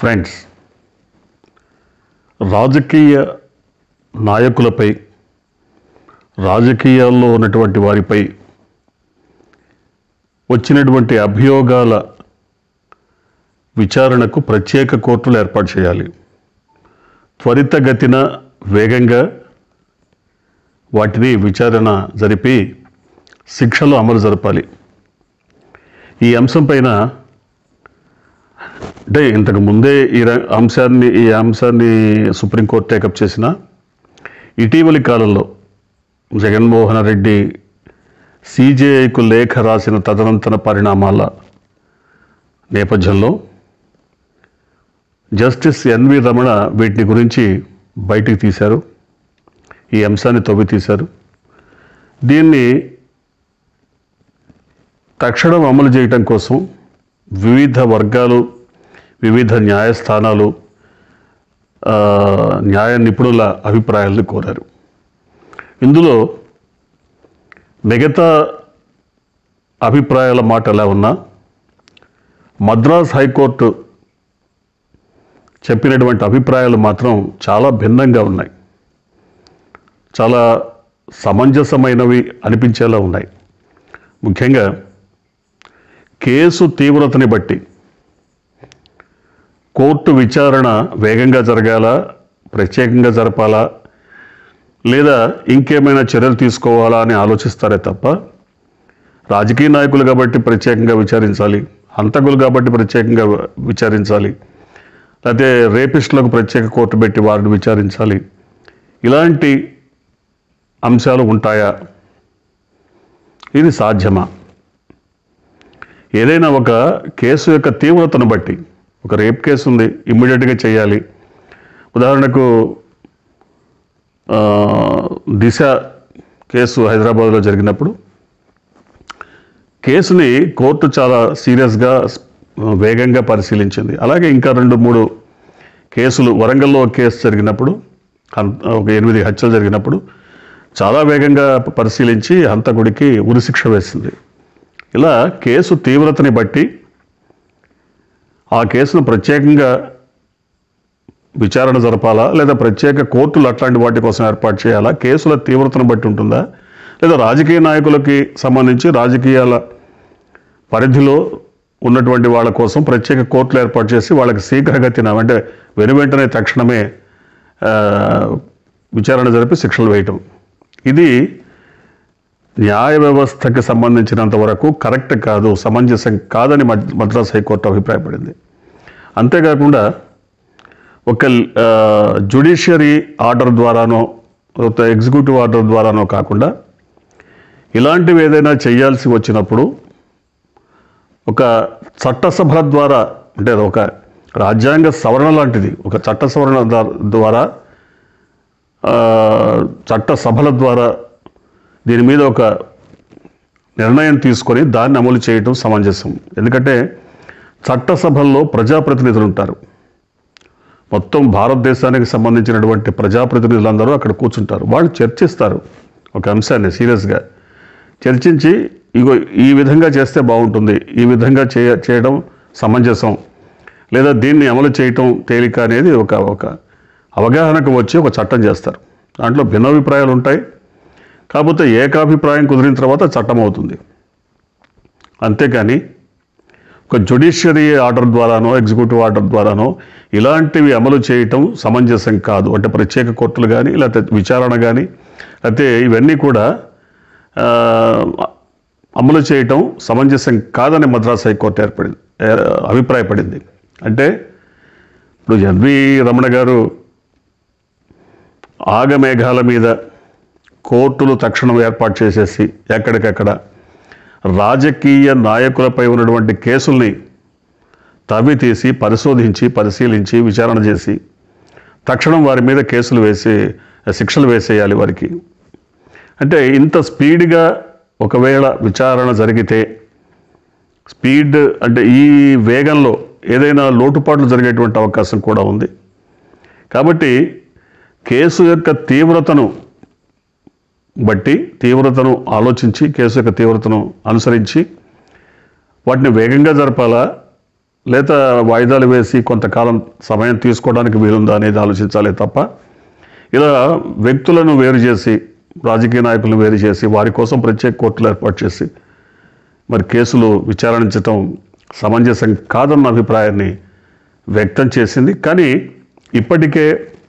friends రాజకీయ నాయకులపై రాజకీయాల్లో ఉన్నటువంటి వారిపై వచ్చినటువంటి అభియోగాల విచారణకు ప్రత్యేక కోర్టులు ఏర్పాటు చేయాలి త్వరితగతిన వేగంగా వాటిని విచారణ జరిపి శిక్షలు అమలు జరపాలి ఈ అంశం పైన అంటే ఇంతకు ముందే ఈ ర- అంశాన్ని ఈ అంశాన్ని సుప్రీంకోర్టు టేకప్ చేసిన ఇటీవలి కాలంలో జగన్మోహన్ రెడ్డి సిజేఐకు లేఖ రాసిన తదనంతర పరిణామాల నేపథ్యంలో జస్టిస్ ఎన్వి రమణ వీటిని గురించి బయటికి తీశారు ఈ అంశాన్ని తవ్వి తీశారు దీన్ని తక్షణం అమలు చేయటం కోసం వివిధ వర్గాలు వివిధ న్యాయస్థానాలు ఆ, న్యాయ నిపుణుల అభిప్రాయాలను కోరారు ఇందులో మిగతా అభిప్రాయాల మాట ఎలా ఉన్నా మద్రాస్ హైకోర్టు చెప్పినటువంటి అభిప్రాయాలు మాత్రం చాలా భిన్నంగా ఉన్నాయి చాలా సమంజసమైనవి అనిపించేలా ఉన్నాయి ముఖ్యంగా కేసు తీవ్రతని బట్టి కోర్టు విచారణ వేగంగా జరగాల ప్రత్యేకంగా జరపాలా లేదా ఇంకేమైనా చర్యలు తీసుకోవాలా అని ఆలోచిస్తారే తప్ప రాజకీయ నాయకులు కాబట్టి ప్రత్యేకంగా విచారించాలి హంతకులు కాబట్టి ప్రత్యేకంగా విచారించాలి లేకపోతే రేపిస్టులకు ప్రత్యేక కోర్టు పెట్టి వారిని విచారించాలి ఇలాంటి అంశాలు ఉంటాయా ఇది సాధ్యమా ఏదైనా ఒక కేసు యొక్క తీవ్రతను బట్టి ఒక రేప్ కేసు ఉంది ఇమ్మీడియట్గా చేయాలి ఉదాహరణకు ఆ, దిశ కేసు హైదరాబాద్లో జరిగినప్పుడు కేసుని కోర్టు చాలా సీరియస్గా వేగంగా పరిశీలించింది అలాగే ఇంకా రెండు మూడు కేసులు వరంగల్లో ఒక కేసు జరిగినప్పుడు హం- ఒక ఎనిమిది హత్యలు జరిగినప్పుడు చాలా వేగంగా పరిశీలించి హంతకుడికి ఉరిశిక్ష వేసింది ఇలా కేసు తీవ్రతని బట్టి ఆ కేసును ప్రత్యేకంగా విచారణ జరపాలా లేదా ప్రత్యేక కోర్టులు అట్లాంటి వాటి కోసం ఏర్పాటు చేయాలా కేసుల తీవ్రతను బట్టి ఉంటుందా లేదా రాజకీయ నాయకులకి సంబంధించి రాజకీయాల పరిధిలో ఉన్నటువంటి వాళ్ళ కోసం ప్రత్యేక కోర్టులు ఏర్పాటు చేసి వాళ్ళకి శీఘ్రగతిన అంటే వెను వెంటనే తక్షణమే ఆ, విచారణ జరిపి శిక్షలు వేయటం ఇది న్యాయ వ్యవస్థకి సంబంధించినంత వరకు కరెక్ట్ కాదు సమంజసం కాదని మద్- మద్రాస్ హైకోర్టు అభిప్రాయపడింది అంతేకాకుండా ఒక జ్యుడిషియరీ ఆర్డర్ ద్వారానో ఒక ఎగ్జిక్యూటివ్ ఆర్డర్ ద్వారానో కాకుండా ఇలాంటివి ఏదైనా చేయాల్సి వచ్చినప్పుడు ఒక చట్టసభల ద్వారా అంటే అది ఒక రాజ్యాంగ సవరణ లాంటిది ఒక చట్ట సవరణ దా- ద్వారా ఆ, చట్ట సభల ద్వారా దీని మీద ఒక నిర్ణయం తీసుకొని దాన్ని అమలు చేయడం సమంజసం ఎందుకంటే చట్టసభల్లో ప్రజాప్రతినిధులు ఉంటారు మొత్తం భారతదేశానికి సంబంధించినటువంటి ప్రజాప్రతినిధులందరూ అక్కడ కూర్చుంటారు వాళ్ళు చర్చిస్తారు ఒక అంశాన్ని సీరియస్గా చర్చించి ఇగో ఈ విధంగా చేస్తే బాగుంటుంది ఈ విధంగా చేయ చేయడం సమంజసం లేదా దీన్ని అమలు చేయటం తేలిక అనేది ఒక ఒక అవగాహనకు వచ్చి ఒక చట్టం చేస్తారు దాంట్లో భిన్నాభిప్రాయాలు ఉంటాయి కాకపోతే ఏకాభిప్రాయం కుదిరిన తర్వాత చట్టం అవుతుంది అంతేకాని ఒక జ్యుడిషియరీ ఆర్డర్ ద్వారానో ఎగ్జిక్యూటివ్ ఆర్డర్ ద్వారానో ఇలాంటివి అమలు చేయటం సమంజసం కాదు అంటే ప్రత్యేక కోర్టులు కానీ లేకపోతే విచారణ కానీ లేకపోతే ఇవన్నీ కూడా ఆ, అమలు చేయటం సమంజసం కాదని మద్రాస్ హైకోర్టు ఏర్పడింది ఏ, అభిప్రాయపడింది అంటే ఇప్పుడు ఎన్వి రమణ గారు ఆగమేఘాల మీద కోర్టులు తక్షణం ఏర్పాటు చేసేసి ఎక్కడికక్కడ రాజకీయ నాయకులపై ఉన్నటువంటి కేసుల్ని తవ్వి తీసి పరిశోధించి పరిశీలించి విచారణ చేసి తక్షణం వారి మీద కేసులు వేసి శిక్షలు వేసేయాలి వారికి అంటే ఇంత స్పీడ్గా ఒకవేళ విచారణ జరిగితే స్పీడ్ అంటే ఈ వేగంలో ఏదైనా లోటుపాట్లు జరిగేటువంటి అవకాశం కూడా ఉంది కాబట్టి కేసు యొక్క తీవ్రతను బట్టి తీవ్రతను ఆలోచించి కేసు యొక్క తీవ్రతను అనుసరించి వాటిని వేగంగా జరపాలా లేదా వాయిదాలు వేసి కొంతకాలం సమయం తీసుకోవడానికి వీలుందా అనేది ఆలోచించాలి తప్ప ఇలా వ్యక్తులను వేరు చేసి రాజకీయ నాయకులను వేరు చేసి వారి కోసం ప్రత్యేక కోర్టులు ఏర్పాటు చేసి మరి కేసులు విచారించటం సమంజసం కాదన్న అభిప్రాయాన్ని వ్యక్తం చేసింది కానీ ఇప్పటికే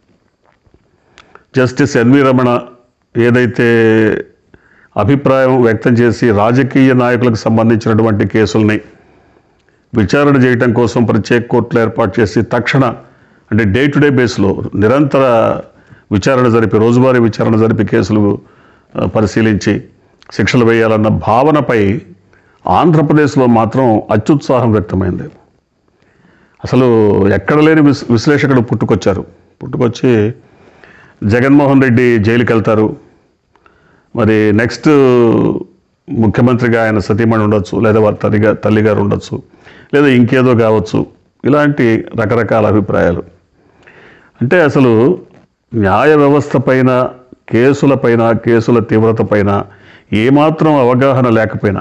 జస్టిస్ ఎన్వి రమణ ఏదైతే అభిప్రాయం వ్యక్తం చేసి రాజకీయ నాయకులకు సంబంధించినటువంటి కేసుల్ని విచారణ చేయటం కోసం ప్రత్యేక కోర్టులు ఏర్పాటు చేసి తక్షణ అంటే డే టు డే బేస్లో నిరంతర విచారణ జరిపి రోజువారీ విచారణ జరిపి కేసులు ఆ, పరిశీలించి శిక్షలు వేయాలన్న భావనపై ఆంధ్రప్రదేశ్లో మాత్రం అత్యుత్సాహం వ్యక్తమైంది అసలు ఎక్కడ లేని విస్ విశ్లేషకుడు పుట్టుకొచ్చారు పుట్టుకొచ్చి జగన్మోహన్ రెడ్డి జైలుకి వెళ్తారు మరి నెక్స్ట్ ముఖ్యమంత్రిగా ఆయన సతీమణి ఉండొచ్చు లేదా వారి తల్లిగా తల్లిగారు ఉండొచ్చు లేదా ఇంకేదో కావచ్చు ఇలాంటి రకరకాల అభిప్రాయాలు అంటే అసలు న్యాయ వ్యవస్థ పైన కేసుల పైన కేసుల తీవ్రత పైన ఏమాత్రం అవగాహన లేకపోయినా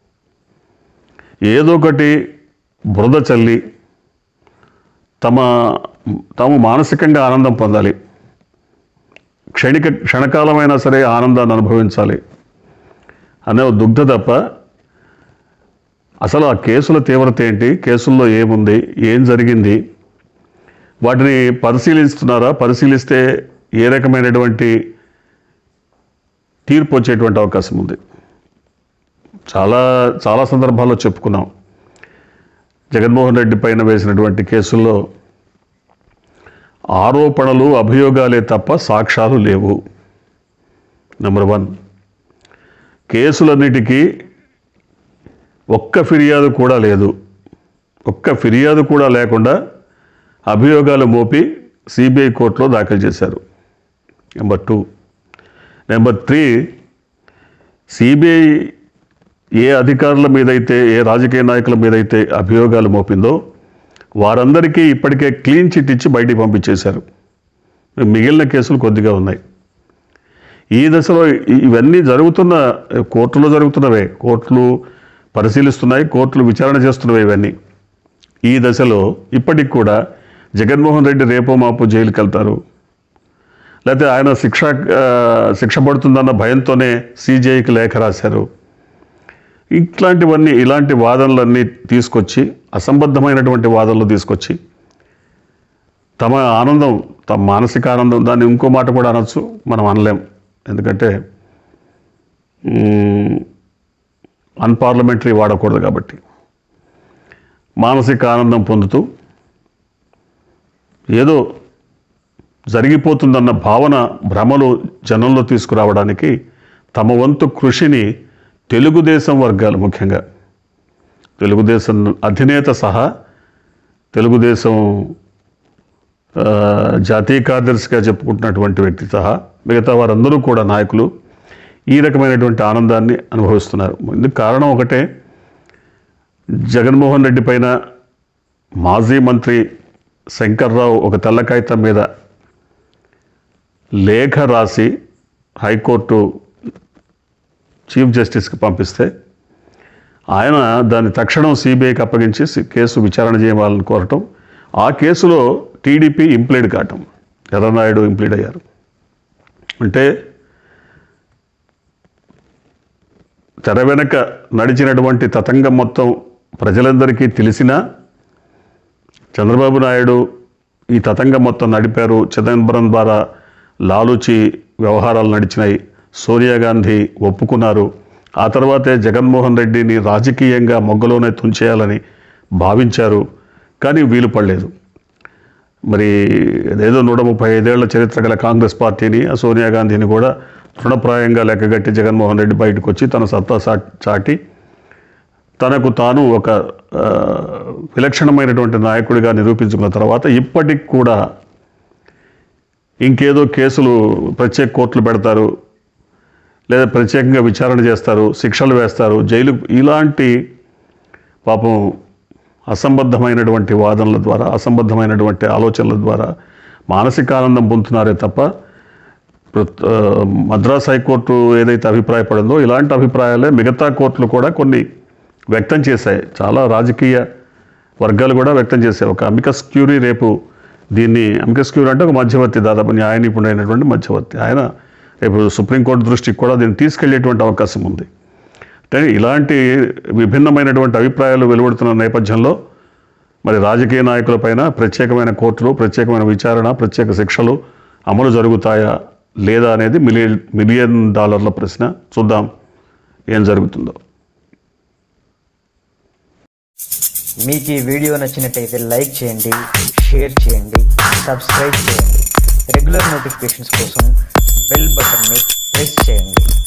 ఏదో ఒకటి బురద చల్లి తమ తాము మానసికంగా ఆనందం పొందాలి క్షణిక క్షణకాలమైనా సరే ఆనందాన్ని అనుభవించాలి అనే ఒక దుగ్ధ తప్ప అసలు ఆ కేసుల తీవ్రత ఏంటి కేసుల్లో ఏముంది ఏం జరిగింది వాటిని పరిశీలిస్తున్నారా పరిశీలిస్తే ఏ రకమైనటువంటి తీర్పు వచ్చేటువంటి అవకాశం ఉంది చాలా చాలా సందర్భాల్లో చెప్పుకున్నాం జగన్మోహన్ రెడ్డి పైన వేసినటువంటి కేసుల్లో ఆరోపణలు అభియోగాలే తప్ప సాక్ష్యాలు లేవు నెంబర్ వన్ కేసులన్నిటికీ ఒక్క ఫిర్యాదు కూడా లేదు ఒక్క ఫిర్యాదు కూడా లేకుండా అభియోగాలు మోపి సిబిఐ కోర్టులో దాఖలు చేశారు number two number three CBI ఏ అధికారుల మీదైతే ఏ రాజకీయ నాయకుల మీదైతే అభియోగాలు మోపిందో వారందరికీ ఇప్పటికే క్లీన్ చిట్ ఇచ్చి బయటికి పంపించేశారు మిగిలిన కేసులు కొద్దిగా ఉన్నాయి ఈ దశలో ఇ- ఇవన్నీ జరుగుతున్న కోర్టులో జరుగుతున్నవే కోర్టులు పరిశీలిస్తున్నాయి కోర్టులు విచారణ చేస్తున్నవే ఇవన్నీ ఈ దశలో ఇప్పటికి కూడా జగన్మోహన్ రెడ్డి రేపో మాపు జైలుకి వెళ్తారు లేకపోతే ఆయన శిక్ష ఆ, శిక్ష పడుతుందన్న భయంతోనే సిజేఐకి లేఖ రాశారు ఇట్లాంటివన్నీ ఇలాంటి వాదనలన్నీ తీసుకొచ్చి అసంబద్ధమైనటువంటి వాదనలు తీసుకొచ్చి తమ ఆనందం తమ మానసిక ఆనందం దాన్ని ఇంకో మాట కూడా అనొచ్చు మనం అనలేం ఎందుకంటే అన్పార్లమెంటరీ వాడకూడదు కాబట్టి మానసిక ఆనందం పొందుతూ ఏదో జరిగిపోతుందన్న భావన భ్రమలు జనంలో తీసుకురావడానికి తమ వంతు కృషిని తెలుగుదేశం వర్గాలు ముఖ్యంగా తెలుగుదేశం అధినేత సహా తెలుగుదేశం ఆ, జాతీయ కార్యదర్శిగా చెప్పుకుంటున్నటువంటి వ్యక్తి సహా మిగతా వారందరూ కూడా నాయకులు ఈ రకమైనటువంటి ఆనందాన్ని అనుభవిస్తున్నారు ఇందుకు కారణం ఒకటే జగన్మోహన్ రెడ్డి పైన మాజీ మంత్రి శంకర్రావు ఒక తెల్ల కాగితం మీద లేఖ రాసి హైకోర్టు చీఫ్ జస్టిస్కి పంపిస్తే ఆయన దాన్ని తక్షణం సిబిఐకి అప్పగించి సి- కేసు విచారణ చేయాలని కోరటం ఆ కేసులో టీడీపీ ఇంప్లీడ్ కావటం ఎర్రనాయుడు ఇంప్లీడ్ అయ్యారు అంటే తెర వెనక నడిచినటువంటి తతంగం మొత్తం ప్రజలందరికీ తెలిసినా చంద్రబాబు నాయుడు ఈ తతంగం మొత్తం నడిపారు చిదంబరం ద్వారా లాలూచి వ్యవహారాలు నడిచినాయి సోనియా గాంధీ ఒప్పుకున్నారు ఆ తర్వాతే జగన్మోహన్ రెడ్డిని రాజకీయంగా మొగ్గలోనే తుంచేయాలని భావించారు కానీ వీలు పడలేదు మరి ఏదో నూట ముప్పై ఐదేళ్ల చరిత్ర గల కాంగ్రెస్ పార్టీని ఆ సోనియా గాంధీని కూడా తృణప్రాయంగా లెక్కగట్టి జగన్మోహన్ రెడ్డి బయటకు వచ్చి తన సత్తా సా- చాటి తనకు తాను ఒక ఆ, విలక్షణమైనటువంటి నాయకుడిగా నిరూపించుకున్న తర్వాత ఇప్పటికి కూడా ఇంకేదో కేసులు ప్రత్యేక కోర్టులు పెడతారు లేదా ప్రత్యేకంగా విచారణ చేస్తారు శిక్షలు వేస్తారు జైలు ఇలాంటి పాపం అసంబద్ధమైనటువంటి వాదనల ద్వారా అసంబద్ధమైనటువంటి ఆలోచనల ద్వారా మానసిక ఆనందం పొందుతున్నారే తప్ప ప్రత్- ఆ, మద్రాస్ హైకోర్టు ఏదైతే అభిప్రాయపడిందో ఇలాంటి అభిప్రాయాలే మిగతా కోర్టులు కూడా కొన్ని వ్యక్తం చేశాయి చాలా రాజకీయ వర్గాలు కూడా వ్యక్తం చేశాయి ఒక అమికస్ క్యూరీ రేపు దీన్ని అమికస్ క్యూరీ అంటే ఒక మధ్యవర్తి దాదాపు న్యాయ నిపుణుడైనటువంటి మధ్యవర్తి ఆయన రేపు సుప్రీంకోర్టు దృష్టికి కూడా దీన్ని తీసుకెళ్లేటువంటి అవకాశం ఉంది అంటే ఇలాంటి విభిన్నమైనటువంటి అభిప్రాయాలు వెలువడుతున్న నేపథ్యంలో మరి రాజకీయ నాయకులపైన ప్రత్యేకమైన కోర్టులు ప్రత్యేకమైన విచారణ ప్రత్యేక శిక్షలు అమలు జరుగుతాయా లేదా అనేది మిలియన్ మిలియన్ డాలర్ల ప్రశ్న చూద్దాం ఏం జరుగుతుందో మీకు ఈ వీడియో నచ్చినట్టయితే లైక్ చేయండి షేర్ చేయండి సబ్స్క్రైబ్ చేయండి రెగ్యులర్ నోటిఫికేషన్స్ కోసం బెల్ బటన్ని ప్రెస్ చేయండి